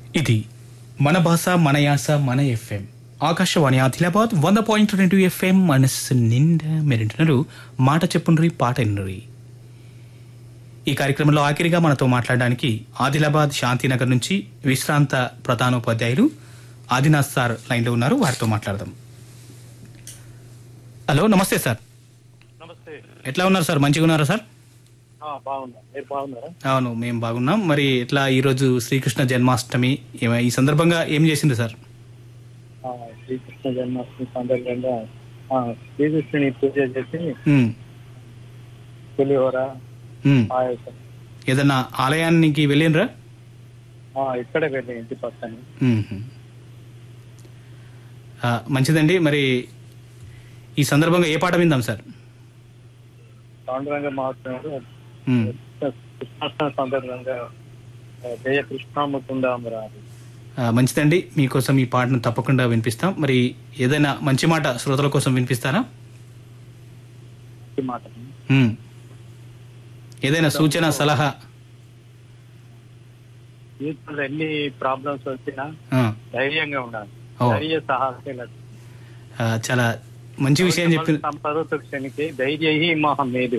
ఇది మన భాష మన యాస మన ఎఫ్ఎం ఆకాశవాణి ఆదిలాబాద్ వంద పాయింట్ రెండు ఎఫ్ఎం మనస్సు నిండా మీరింటున్నారు మాట చెప్పుండ్రి పాట ఎన్నురి ఈ కార్యక్రమంలో ఆఖరిగా మనతో మాట్లాడడానికి ఆదిలాబాద్ శాంతినగర్ నుంచి విశ్రాంత ప్రధానోపాధ్యాయులు ఆదినాథ్ సార్ లైన్లో ఉన్నారు వారితో మాట్లాడదాం హలో నమస్తే సార్ నమస్తే ఎట్లా ఉన్నారు సార్ మంచిగా ఉన్నారా సార్ ఆ, బాగున్నా మీరు బాగున్నారా అవును మేము బాగున్నాం మరి ఎట్లా ఈరోజు శ్రీకృష్ణ జన్మాష్టమి ఏమ- ఈ సందర్భంగా ఏం చేసింది సార్ ఆ, శ్రీకృష్ణ జన్మాష్టమి సందర్భంగా ఆ, శ్రీకృష్ణుని పూజ చేసి ఉమ్, పులిహోర ఉమ్. పాయసం ఏదన్నా ఆలయానికి వెళ్ళినరా ఆ, ఇక్కడే వెళ్ళి ఇంటి పక్కన మ్మ్. ఆ, మంచిదండి మరి ఈ సందర్భంగా ఏ పాట విందాం సార్ పాండురంగ మహోత్సవంలో మ్మ్. కృష్ణాష్టమి సందర్భంగా ఆ, జయ కృష్ణాముకుందామరాలు ఆ, మంచిదండి మీకోసం ఈ పాటను తప్పకుండా వినిపిస్తాం మరి ఏదైనా మంచి మాట శ్రోతల కోసం వినిపిస్తారా ఈ మాట మ్మ్. ఏదైనా సూచన సలహా జీవితంలో ఎన్ని ప్రాబ్లమ్స్ వచ్చినా ఆ, ధైర్యంగా ఉండాలి ఓ. ధైర్య సాహసాలు ఆ, చాలా మంచి విషయం చెప్పి సంపద క్షణికి ధైర్య మహా మేలు